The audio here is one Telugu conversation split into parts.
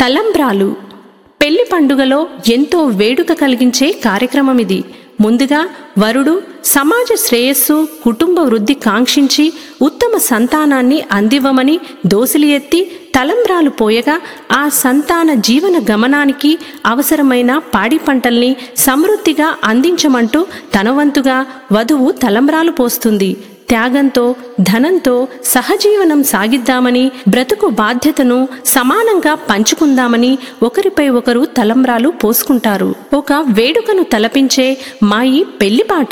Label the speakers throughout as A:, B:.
A: తలంబ్రాలు పెళ్లి పండుగలో ఎంతో వేడుక కలిగించే కార్యక్రమం ఇది ముందుగా వరుడు సమాజ శ్రేయస్సు కుటుంబ వృద్ధి కాంక్షించి ఉత్తమ సంతానాన్ని అందివ్వమని దోసిలి ఎత్తి తలంబ్రాలు పోయగా ఆ సంతాన జీవన గమనానికి అవసరమైన పాడి పంటల్ని సమృద్ధిగా అందించమంటూ తనవంతుగా వధువు తలంబ్రాలు పోస్తుంది త్యాగంతో ధనంతో సహజీవనం సాగిద్దామని బ్రతుకు బాధ్యతను సమానంగా పంచుకుందామని ఒకరిపై ఒకరు తలంబ్రాలు పోసుకుంటారు ఒక వేడుకను తలపించే మాయి పెళ్లిపాట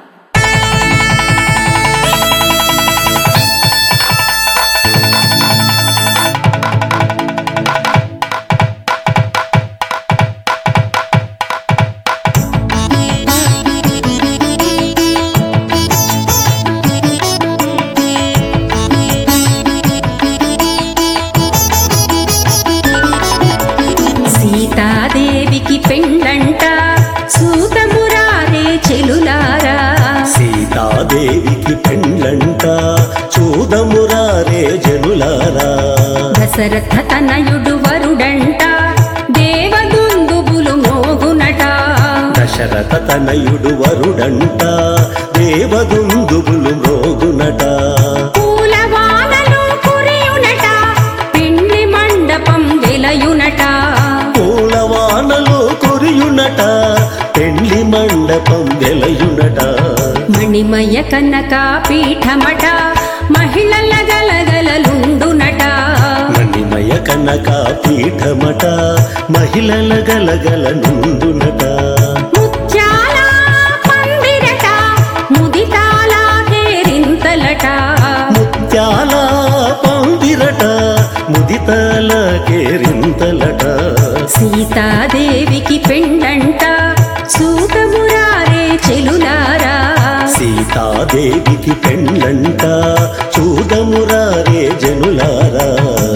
B: సీతాదేవికి పెండ్లంట సూతమురారే చెలులారా
C: సీతాదేవికి పెండ్లంట చూదమురారే జనులారా
B: దశరథ తనయుడు వరుడంట దేవదుందుబులు మోగునట
C: దశరథ తనయుడు వరుడంట దేవదుందుబులు మ్రోగునట
B: పూలవానలు కురియునట పెండ్లి మండపం వెలయునట
C: పూలవానలు కురియునట పెండ్లి మండపం వెలయునట
B: మణిమయ కనక పీఠమట మహిళల గలగలలుండునట
C: మణిమయ కనక పీఠమట మహిళల గలగల నుండునట
B: ముత్యాల పందిరట ముదితాల కేరింతలట
C: ముత్యాల పందిరట ముదితల కేరింతలట
B: సీతాదేవికి పెండంట సూతమురారే చెలులారా
C: సీతాదేవికి పెండ్లంట చూదమురారే జనులారా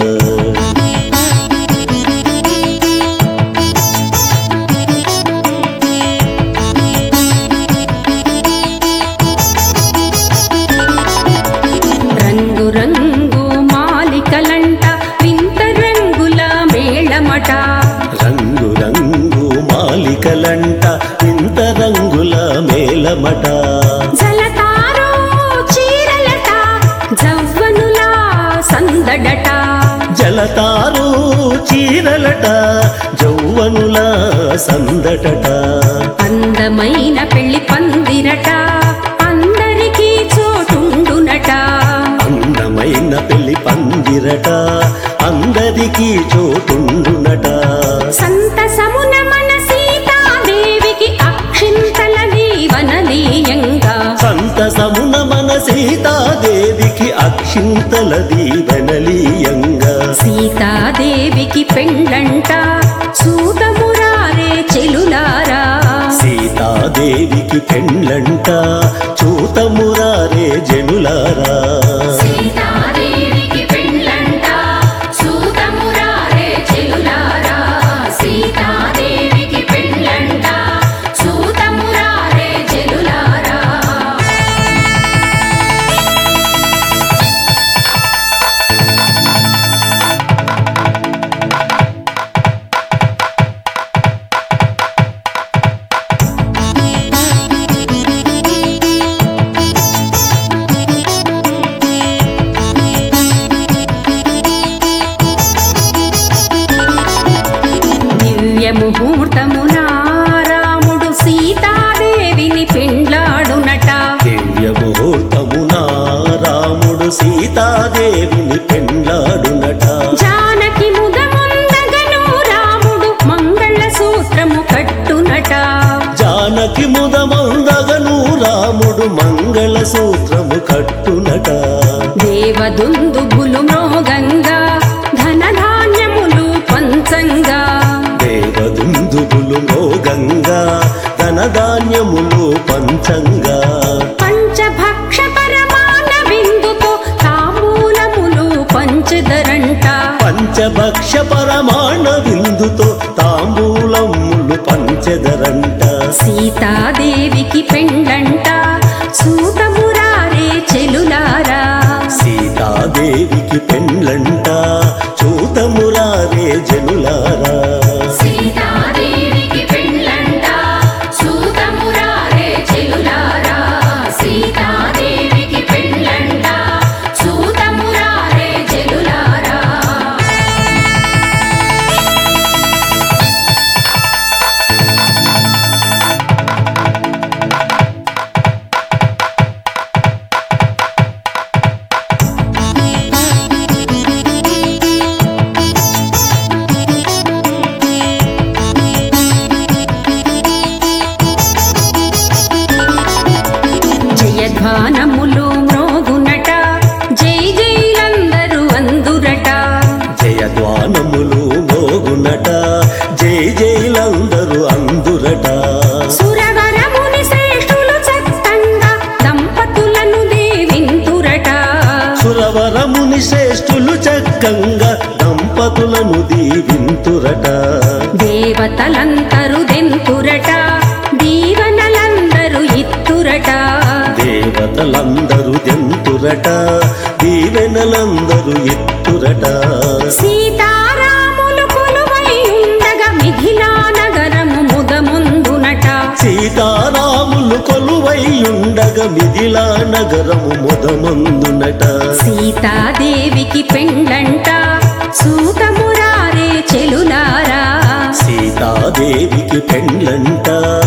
B: రంగు రంగు మాలికలంట వింత రంగుల మేళమట
C: రంగు రంగు మాలికలంట ఇంత రంగుల మేళమట
B: జలతారో చీరలట జవ్వనుల సందడట
C: జలతారు చీరలట జౌవనుల సందటట
B: అందమైన పెళ్లి పందిరట అందరికీ చోటుండునట
C: అందమైన పెళ్లి పందిరట అందరికీ చోటుండునట
B: సంతసమున మన సీతాదేవికి అక్షింతల దీవనలీయంగా
C: సంతసమున మన సీతాదేవికి అక్షింతల దీవెనలీయంగా
B: సీతాదేవికి పెండ్లంట సూతమురారే చెలులారా
C: సీతాదేవికి పెండ్లంట చూతమురారే జనులారా
B: సీతాదేవికి పెండ్లంట సూతమురారే చెలులారా సీతాదేవికి పెండ్లంట సూతమురారే చెలులారా దివ్య ముహూర్తమున రాముడు సీతాదేవిని పెండ్లాడునట
C: దివ్య ముహూర్తమున రాముడు సీతాదేవిని పెండ్లాడునట
B: జానకి ముదముందగను రాముడు మంగళ సూత్రము కట్టునట
C: జానకి ముదమందగను రాముడు మంగళ సూత్రము కట్టునట
B: దేవదుందుబులు మృగంగా ధనధాన్యములు పంచంగా
C: దేవదుందుబులు మోగంగా ధనధాన్యములు పంచంగా
B: పంచభక్ష పరమాన బిందుతో తాంబూలములు పంచదరంట
C: పంచభక్ష పరమాణ విందుతో తాంబూలములు పంచెదరంట
B: సీతాదేవికి పెండ్లంట సూతమురారే చెలులారా
C: సీతాదేవికి పెండ్లంట చూతమురారే జనుల చెలులారా
B: సీతాదేవికి పెళ్ళంట సూతమురారే చెలులారా సీతాదేవికి పెళ్ళంట సూతమురారే చెలులారా జయధ్వానములు మ్రోగునట జై జైలందరూ అందురట
C: జయద్వానములు మోగునట జై జైలందరూ అందురట
B: సురవరముని శ్రేష్ఠులు చక్కంగా దంపతులను దేవింతురట
C: సురవరముని శ్రేష్ఠులు చక్కంగా దంపతులను దీవింతురట
B: దేవతలంతరు దెంతురట దీవనలందరూ ఇత్తురట
C: దేవతలందరూ దెంతురట దీవెనలందరూ ఎత్తురట
B: సీతారాములు కొలువై ఉండగా మిథిలా నగరము ముదముందునట
C: సీతారాములు కొలువై ఉండగా మిథిలా నగరము మొదమందునట
B: సీతాదేవికి పెండ్లంట సూతమురారే చెలులారా
C: సీతాదేవికి పెండ్లంట